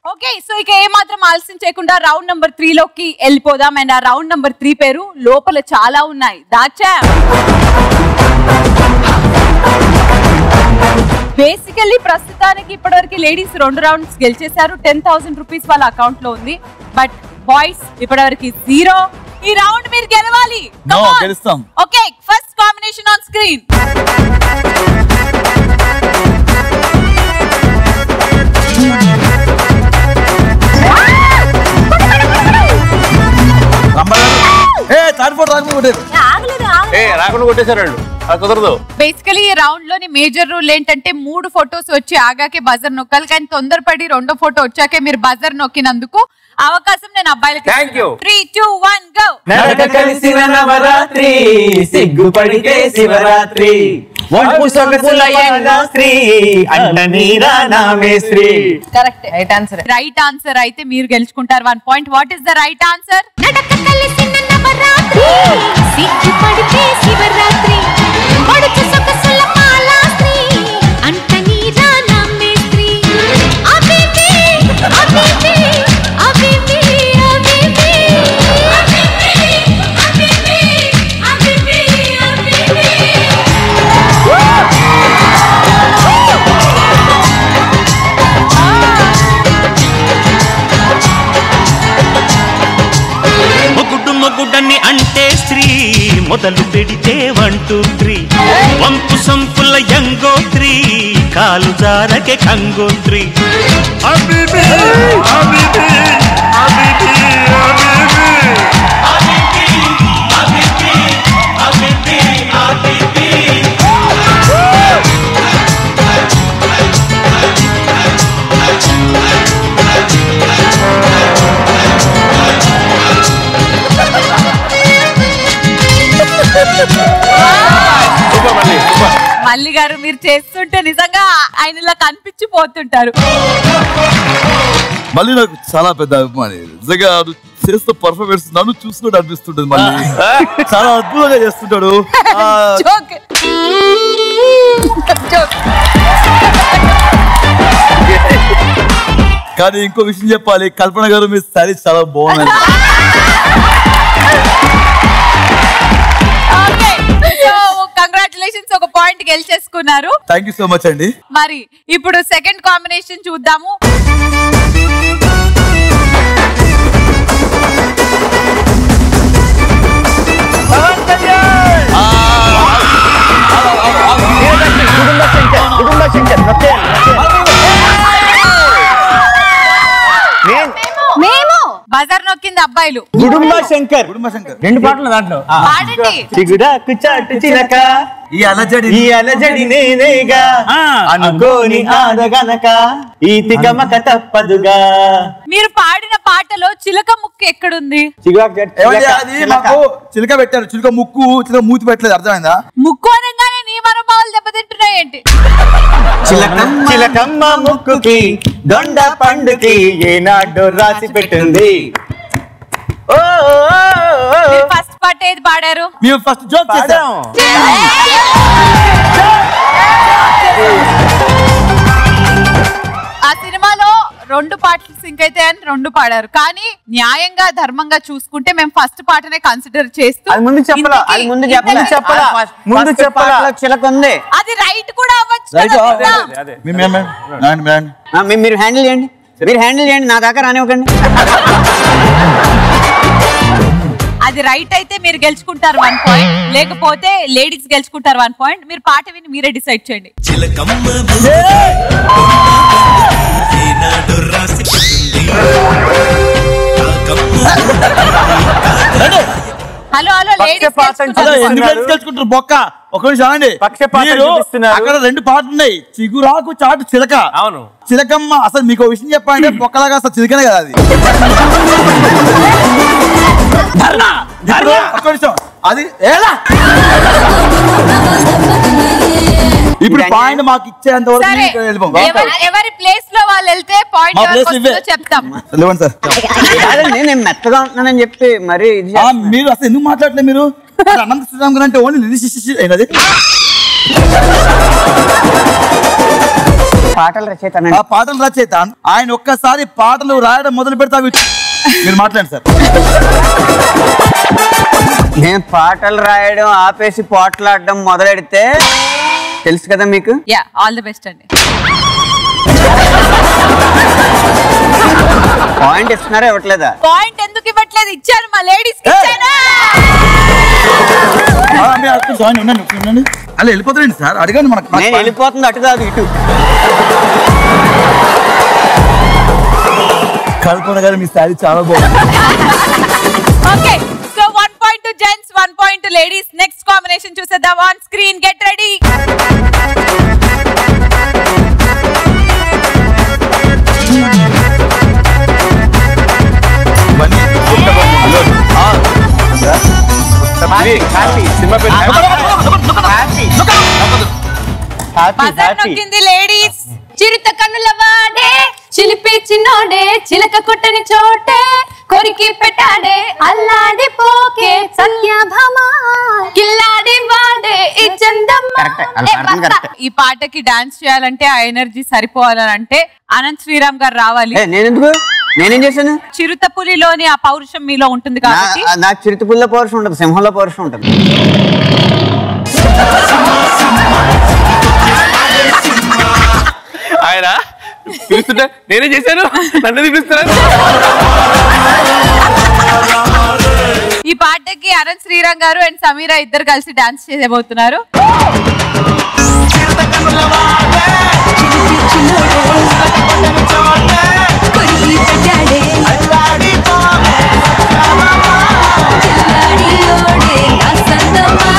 Okay so ఇక ఏ మాత్రం ఆలస్యం చేయకుండా రౌండ్ నెంబర్ త్రీ లోకి వెళ్ళిపోదాం అండ్ ఆ రౌండ్ నెంబర్ త్రీ పేరు లోపల చాలా ఉన్నాయి దాచా బేసికల్లీ ప్రస్తుతానికి ఇప్పటివరకు లేడీస్ రెండు రౌండ్స్ గెలిచేశారు టెన్ థౌసండ్ రూపీస్ వాళ్ళ అకౌంట్ లో ఉంది బట్ బాయ్స్ ఇప్పటివరకు జీరో ఈ రౌండ్ మీరు గెలవాలి No, గెలుస్తాం. Okay first combination on screen A third four రాకపోతే ఏ రాకుండా కొట్టేశారండి అది కుదరదు బేసికలీ ఈ రౌండ్ లోని మేజర్ రూల్ ఏంటంటే మూడు ఫొటోస్ వచ్చి ఆగాకే బజర్ నొక్కాలి కానీ తొందరపడి రెండో ఫోటో వచ్చాకే మీరు బజర్ నొక్కినందుకు అవకాశం నేను అబ్బాయిలకి Thank you. Three two one go నడక కలిసిన నవరాత్రి సిగ్గుపడితే శివరాత్రి వంపు సొగసుల యంగాస్త్రీ అంట నీరా నామే శ్రీ correct right answer right answer అయితే మీరు గెలుచుకుంటారు one point what is the right answer నడక కలిసిన నవరాత్రి సిగ్గుపడితే శివరాత్రి పడుచు సొగసుల మాలాస్త్రి అంట నీరా నమ్మేస్త్రి అబిబి అబిబి అబిబి అబిబి అబిబి అబిబి అబిబి మొగుడు మొగుడని అంటే స్త్రీ మొదలు పెడితే వన్ టూ త్రీ వంపు సంపుల యంగోత్రి కాలు జారకే కంగోత్రి అబిబి, అబిబి, అబిబి, అబిబి. సూపర్ మళ్ళీ సూపర్ మల్లి గారు మీరు చేస్తుంటే నిజంగా ఆయన ఇలా కనిపించిపోతుంటారు మళ్ళీ నాకు చాలా పెద్ద అభిమాని నిజంగా అది చేస్తూ పర్ఫార్మెన్స్ నన్ను చూసుకుంటూ అనిపిస్తుంటది మళ్ళీ చాలా అద్భుతంగా చేస్తుంటాడు ఆ, జోక్ జోక్ కానీ ఇంకో విషయం చెప్పాలి కల్పన గారు మీ శారీ చాలా బాగుంది సో కంగ్రాచులేషన్స్ ఒక పాయింట్ గెలిచేసుకున్నారు థ్యాంక్ యూ సో మచ్ అండి మరి ఇప్పుడు సెకండ్ కాంబినేషన్ చూద్దాము కుటుంబ శంకర్ మేము బజార్ నొక్కింది అబ్బాయిలు కుటుంబ శంకర్ కుటుంబ శంకర్ రెండు పాటలు దాంట్లో పాడండి చిగురాకు చాటు చిలక ఈ అలజడి ఈ అలజడి నేనేగా అనుకోని ఆదగనక ఈ తికమక తప్పదుగా మీరు పాడిన పాటలో చిలక ముక్కు ఎక్కడుంది చిగురాకు చాటు ఏమండి, చిలక, అది చిలక. మాకు చిలుక పెట్టారు చిలుక ముక్కు చిలుక మూతి పెట్టలేదు అర్థమైందా ముక్కు అనగానే నీ మనోభావాలు దెబ్బతింటున్నాయి ఏంటి చిలకమ్మ చిలకమ్మ ముక్కుకి దొండ పండుకి ఏనాడు రాసి పెట్టింది ఓ, ఓ, ఓ, ఓ. ఫస్ట్ పాట ఏది పాడారు మేము ఫస్ట్ జోక్ చేసాం పాడాం. ఆ సినిమాలో రెండు పాటలు సింక్ అయితే అని రెండు పాడారు కానీ న్యాయంగా ధర్మంగా చూసుకుంటే మేము ఫస్ట్ పాటనే కన్సిడర్ చేస్తూ అది ముందు చెప్పలా ఇంతకీ- అది ముందు చెప్పలా ఇంతకీ- చెప్పలా ముందు చెప్పలా చిలక ఉంది అది రైట్ కూడా అవ్వచ్చు రైట్ కదా విందాం. అదే మీ- మీ- మీ- రండి, రండి. ఆ, మీ- మీరు హ్యాండిల్ చేయండి మీరు హ్యాండిల్ చేయండి నా దాకా రానివ్వకండి అది రైట్ అయితే మీరు గెలుచుకుంటారు వన్ పాయింట్ లేకపోతే లేడీస్ గెలుచుకుంటారు వన్ పాయింట్ మీరు పాట విని మీరే డిసైడ్ చేయండి హలో హలో లేడీస్ పక్షపాతం అదే చూపిస్తున్నారు. ఎందుకు లేడీస్ గెలుచుకుంటారు బొక్క ఒక నిమిషం ఆగండి. పక్షపాతం మీరు చూపిస్తున్నారు. అక్కడ రెండు పాటలు ఉన్నాయి చిగురాకు చాటు చిలక అవును చిలకమ్మ అసలు మీకు ఒక విషయం చెప్పాలంటే బొక్కలాగా అసలు చిలకనే కదా అది ఇప్పుడు ఒక్క నిమిషం అది ఏలా ఇప్పుడు పాయింట్ మాకు ఇచ్చేంత వరకు సరే మేము వెళ్ళిపోం ఎవరి ఎవరి ప్లేస్ లో వాళ్ళు వెళ్తే పాయింట్ మా ఎవరికి place ఇవే. వస్తుందో చెప్తాం లేవండి సార్ కాదండి నేను మెత్తగా ఉంటున్నానని చెప్పి మరి ఇది ఆ, మీరు అసలు ఎందుకు మాట్లాడలేదు మీరు అసలు అనంత శ్రీరామ్ గారు అంటే ఓన్లీ నిధి శిష్య అయినది పాటలు రచయిత ఆ పాటలు రచయిత ఆయన ఒక్కసారి పాటలు రాయడం మొదలు పెడతా మీరు మాట్లాడండి సార్ నేను పాటలు రాయడం ఆపేసి పోట్లాడడం మొదలెడితే తెలుసు కదా మీకు యా ఆల్ ది బెస్ట్ అండి పాయింట్ ఇస్తున్నారా ఇవ్వట్లేదా పాయింట్ ఎందుకు ఇవ్వట్లేదు ఇచ్చాను మా లేడీస్ ఇచ్చాను ఆ, మీరు అక్కడ జాయిన్ ఉండండి ఉండండి అలా వెళ్ళిపోతారండి సార్ అడగండి మనకు నేను వెళ్ళిపోతుంది అటు కాదు ఇటు కల్పన గారు మీ శారీ చాలా బాగుంది okay so one point to gents one point to ladies next combination చూసేద్దాం ఆన్ స్క్రీన్ గెట్ రెడీ ఇవన్నీ ఎంత బాగుంది. ఆ, సినిమా పేరు బజార్ నొక్కింది లేడీస్ చిరుత కన్నుల వాడే చిలిపి చిన్నోడే చిలక కొట్టని చోటే కొరికి పెట్టాడే అల్లాడి పోకే సత్యభామ కిల్లాడి వాడే ఈ చందమ్మ కరెక్టే అలా ఏ పాడడం బస్తా. కరెక్టే ఈ పాటకి డాన్స్ చేయాలంటే ఆ ఎనర్జీ సరిపోవాలని అంటే అనంత్ శ్రీరామ్ గారు రావాలి ఏ, నేనెందుకు నేనేం చేశాను చిరుత పులిలోని ఆ పౌరుషం మీలో ఉంటుంది కాబట్టి నా- నాకు చిరుతపుల్ల పౌరుషం ఉంటుంది సింహంలో పౌరుషం ఉంటుంది ఆయన పిలుస్తుంటే నేనే చేశాను నన్ను పిలుస్తున్నాను ఈ పాటకి అనంత్ శ్రీరామ్ గారు అండ్ సమీరా ఇద్దరు కలిసి డాన్స్ చేయబోతున్నారు కొరికి పెట్టాడే అల్లాడి ఓడే నా చందమామ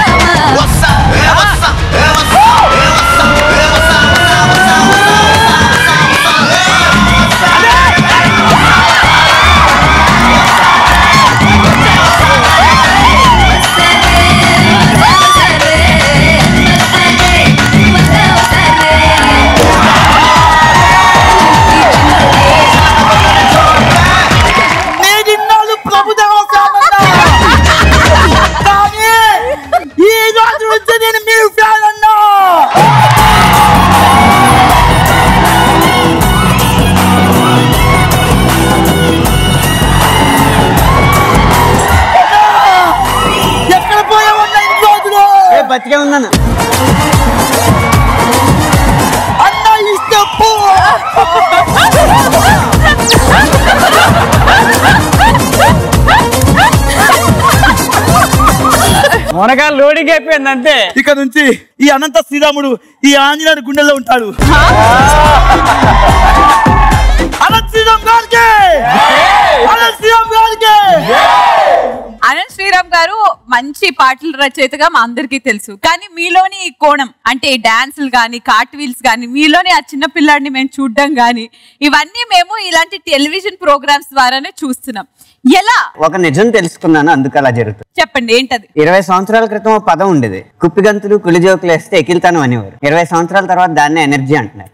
నేను ఇన్నాళ్ళు ప్రభుదేవ ఫ్యాన్ అన్నా. కానీ ఈ రోజు నుంచి నేను మీ ఫ్యాన్ అన్నా ఎక్కడ పోయావన్నా ఇన్ని రోజులు ఏ బతికే ఉన్నాను అన్న ఈ స్టెప్పు మునగా లోడింగ్ అయిపోయింది అంతే ఇక నుంచి ఈ అనంత శ్రీరాముడు ఈ ఆంజనేయుడు గుండెల్లో ఉంటాడు అనంత శ్రీరామ్ గారికి అనంత శ్రీరామ్ గారికి అనంత్ శ్రీరామ్ గారు మంచి పాటల రచయితగా మా అందరికీ తెలుసు కానీ మీలోని ఈ కోణం అంటే డాన్సులు కానీ కార్ట్ వీల్స్ కానీ మీలోని ఆ చిన్న పిల్లాడిని మేము చూడడం కానీ ఇవన్నీ మేము ఇలాంటి టెలివిజన్ ప్రోగ్రామ్స్ ద్వారానే చూస్తున్నాం ఎలా ఒక నిజం తెలుసుకున్నాను అందుకు అలా జరుగుతుంది చెప్పండి ఏంటది ఇరవై సంవత్సరాల క్రితం ఒక పదం ఉండేది కుప్పిగంతులు కులి జోకులు వేస్తే ఎకిల్తాను అనేవారు ఇరవై సంవత్సరాల తర్వాత దాన్ని ఎనర్జీ అంటున్నారు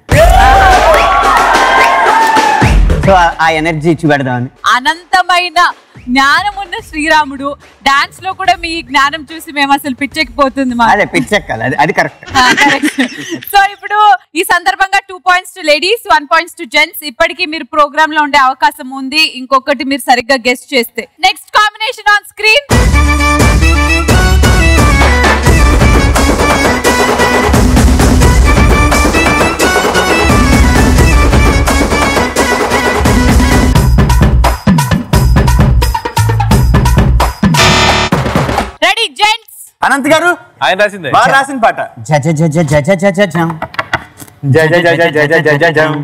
సో ఆ- ఆ ఎనర్జీ ఇచ్చి పెడదామని అనంతమైన జ్ఞానం ఉన్న శ్రీరాముడు డాన్స్ లో కూడా మీ జ్ఞానం చూసి మేము అసలు పిచ్చెక్కిపోతుంది మా అదే పిచ్చెక్కాలి అది అది కరెక్ట్ సో ఇప్పుడు ఈ సందర్భంగా two points to ladies one points to gents ఇప్పటికీ మీరు ప్రోగ్రామ్ లో ఉండే అవకాశం ఉంది ఇంకొకటి మీరు సరిగ్గా గెస్ట్ చేస్తే next combination on screen ready gents Anant గారు ఆయన రాసిందే బాగా రాసిన పాట జ జ జ జ జ జ జ జం. జయ జయ జయ జయ జయ జయ జయ జయం.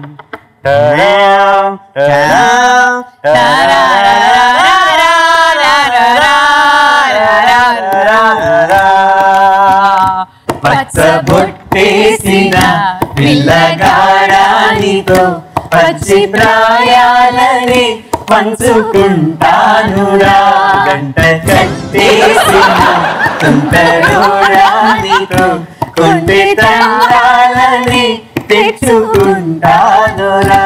పచ్చబొట్టేసిన పిల్లగాడానితో పచ్చి ప్రాయాలని పంచుకుంటానురా గంట కట్టేసిన తుంటరోడానితో కొంటే తండాలని తెచ్చుకుంటానురా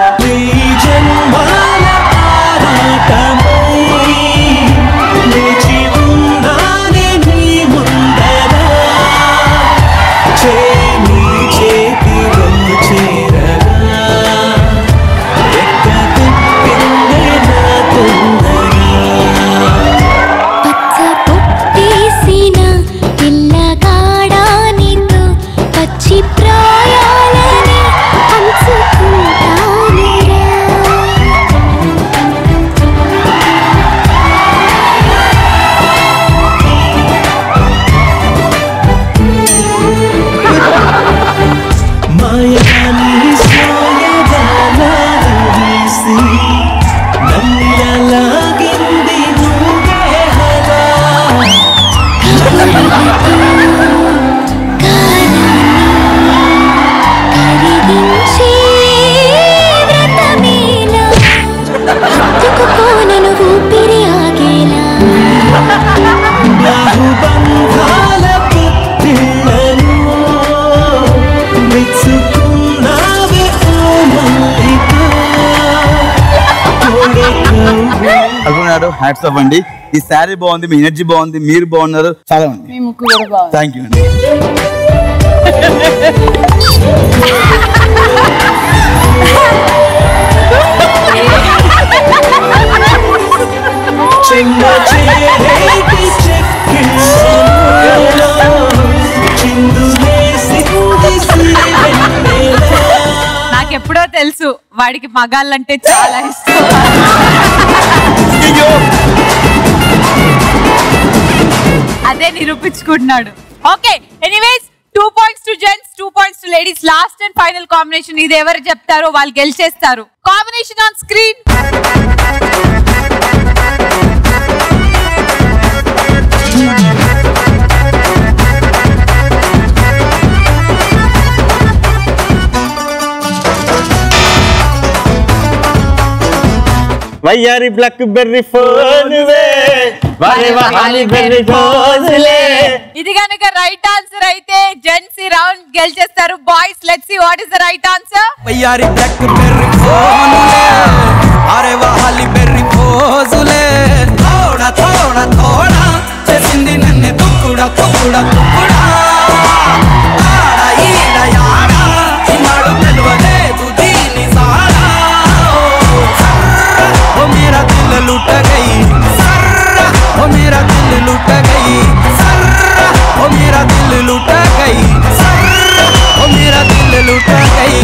చేతిలో చేరగా నన్నిలా లాగింది నువ్వే హలా కరిగించే వ్రతమేలా హత్తుకుపోనను ఊపిరి ఆగేలా బాహుబంధాల పుట్టిళ్ళను మెచ్చుకున్నావే ఓ మల్లిక అనుకున్నారు హ్యాట్స్ ఆఫ్ అండి ఈ శారీ బాగుంది మీ ఎనర్జీ బాగుంది మీరు బాగున్నారు చాలా ఉంది మీ ముక్కు కూడా బాగుంది థ్యాంక్ యూ అండి చెంగ చేరేటి చెక్కిళ్ళలో చిందులేసింది సిరివెన్నెల నాకెప్పుడో తెలుసు వాడికి మగాళ్ళంటే చాలా ఇష్టం అదే నిరూపించుకుంటున్నాడు okay anyways two points to gents two points to ladies last and final combination ఇది ఎవరు చెప్తారో వాళ్ళు గెలిచేస్తారు కాంబినేషన్ ఆన్ స్క్రీన్ వయ్యారి బ్లాక్ బెర్రీ ఫోన్వే వారే వాహాలి బెర్రీ ఫోన్లే ఇది కనుక రైట్ ఆన్సర్ అయితే జెంట్స్ ఈ రౌండ్ గెలిచేస్తారు boys let's see what is the right answer వయ్యారి బ్లాక్ బెర్రీ ఫోనులే అరే వాహాలి బెర్రీ ఫోజులే తోడ తోడ తోడ చేసింది నన్ను తుక్కుడ తుక్కుడ తుక్కుడా ఆడ ఈడ యాడ ఈనాడు తెలవలేదు దీని సాడా ఓ మేరా దిల్ లూట గయి సర్రా ఓ మేరా దిల్ లూట గయి సర్రా ఓ మేరా దిల్ లూట గయి సర్రా ఓ మేరా దిల్ లూట గయి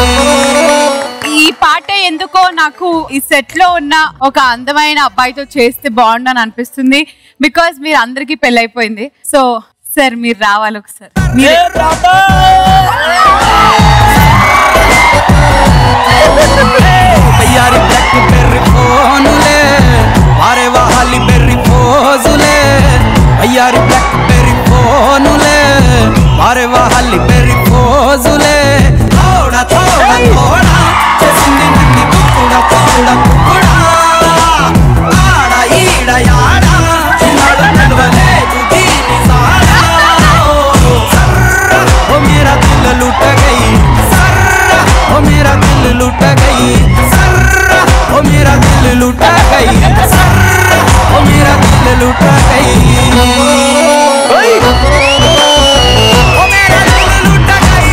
ఈ పాట ఎందుకో నాకు ఈ సెట్ లో ఉన్న ఒక అందమైన అబ్బాయితో చేస్తే బాగుండని అనిపిస్తుంది బికాస్ మీరు అందరికి పెళ్ళైపోయింది సో సార్ మీరు రావాలి ఒకసారి మీరే వయ్యారి బ్లాక్ బెర్రీ ఫోనులే వారే వాహాలి బెర్రీ ఫోజులే వయ్యారి బ్లాక్ బెర్రీ ఫోనులే వారే వాహాలి బెర్రీ ఫోజులే తోడ తోడ తోడ చేసింది నన్ను కుక్కుడ కుక్కుడ కుక్కుడా ఆడ ఈడ యాడ ఈనాడు తెలవలేదు దీని సాడా సర్రా ఓ మేరా దిల్ లూట గయి సర్రా ఓ మేరా దిల్ లూట గయి సర్రా ఓ మేరా దిల్ లూట గయి సర్రా ఓ మేరా దిల్ లూట గయి ఓ మేరా దిల్ లూట గయి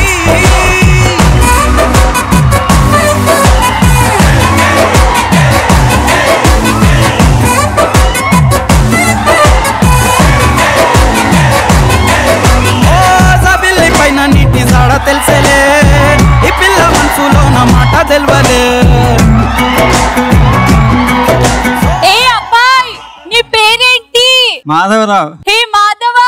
బిల్లి పైన నీటి జాడ తెలిసేలే ఈ పిల్ల మనసులో నా మాట తెలవలే ఏ అబ్బాయి నీ పేరేంటి మాధవరావు హే మాధవా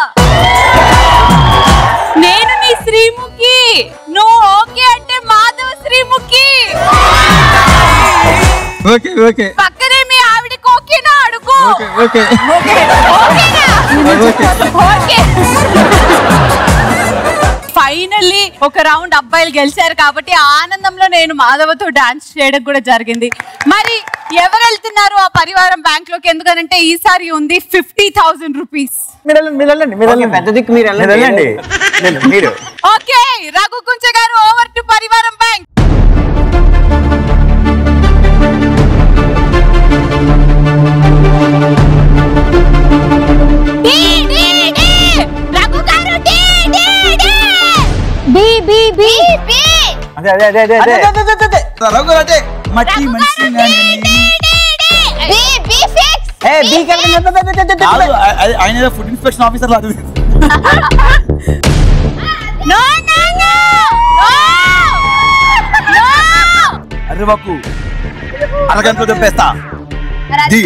నేను నీ శ్రీముఖి నువ్వు ఓకే అంటే మాధవ శ్రీముఖి ఓకే ఓకే పక్కనే మీ ఆవిడకి ఓకేనా అడుగు ఓకే ఓకేనా ఓకే ఫైనల్లీ ఒక రౌండ్ అబ్బాయిలు గెలిచారు కాబట్టి ఆ ఆనందంలో నేను మాధవతో డాన్స్ చేయడం కూడా జరిగింది మరి ఎవరు వెళ్తున్నారు ఆ పరివారం బ్యాంక్ లోకి ఎందుకనంటే ఈసారి ఉంది ఫిఫ్టీ థౌసండ్ రూపీస్ మీరు వెళ్ళండి మీరు వెళ్ళండి మీరు ఓకే, వెళ్ళండి పెద్ద దిక్కు మీరు మీరు వెళ్ళండి వెళ్ళండి నేను- మీరు ఓకే రఘు కుంచ గారు ఓవర్ టు పరివారం బ్యాంక్ రఘు గారు బి బి బి బి అదే అదే అదే అదే అదే రఘు అంటే మట్టి మనిషి B B fix A, B colour కాదు, ఆ- ఆ- ఆయన ఏదో ఫుడ్ ఇన్స్పెక్షన్ ఆఫీసర్ లాగా నో నో నో నో అరే బాపు అరగంటలో చెప్పేస్తా ది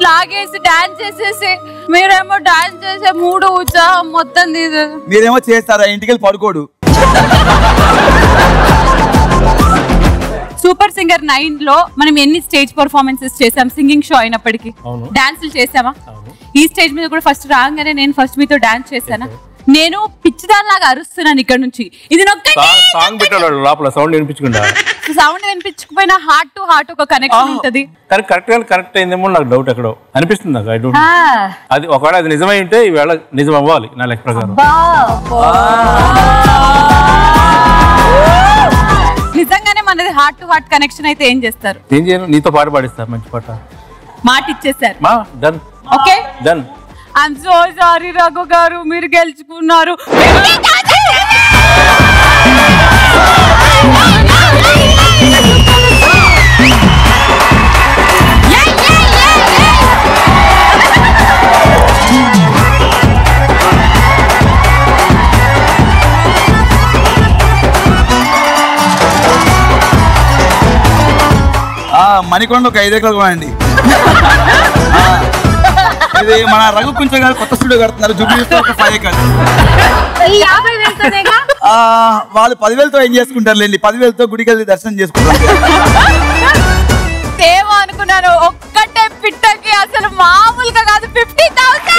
లాగేసి డాన్స్ చేసేసి మీరేమో డాన్స్ చేసే మూడు ఉత్సాహం మొత్తం తీదు మీరేమో చేస్తారా ఇంటికి వెళ్ళి పడుకోడు సూపర్ సింగర్ నైన్ లో మనం ఎన్ని స్టేజ్ పర్ఫార్మెన్సెస్ చేసాం సింగింగ్ షో అయినప్పటికీ అవును. డాన్సులు చేసామా ఈ స్టేజ్ మీద కూడా ఫస్ట్ రాగానే నేను ఫస్ట్ మీతో డాన్స్ చేశానా నేను పిచ్చిదానిలాగా అరుస్తున్నాను ఇక్కడ నుంచి ఇది నొక్కండి సాంగ్ సాంగ్ పెట్టాడు వాడు లోపల సౌండ్ వినిపించుకుంటా సౌండ్ వినిపించకపోయినా హార్ట్ టు హార్ట్ ఒక కనెక్షన్ ఉంటది కానీ కరెక్ట్ గా కరెక్ట్ అయిందేమో నాకు డౌట్ ఎక్కడో అనిపిస్తుంది నాకు ఐ డోంట్ ఆ, అది ఒకవేళ అది నిజమై ఉంటే ఈవేళ నిజం అవ్వాలి నా లెక్క ప్రకారం నిజంగానే మనది హార్ట్ టు హార్ట్ కనెక్షన్ అయితే ఏం చేస్తారు ఏం చేయను నీతో పాట పాడిస్తా మంచి పాట మాట ఇచ్చేసారు మా done okay done I'm so sorry Raghu గారు మీరు గెలుచుకున్నారు ఆ మణికొండ ఒక ఐదు ఎకరాలు కొనండి ఆ, ఇది మన రఘు కొంచెం గారు కొత్త స్టూడియో కడుతున్నారు జూబ్లీ ఒక ఫైవ్ ఎకర్స్ ఈ యాభై వేలతోనేగా ఆ, వాళ్ళు పదివేలతో ఏం చేసుకుంటారు లేండి పదివేలతో గుడికి వెళ్ళి దర్శనం చేసుకుంటారు ఏమో అనుకున్నాను ఒక్కటే పిట్టకి అసలు మామూలుగా కాదు ఫిఫ్టీ థౌసండ్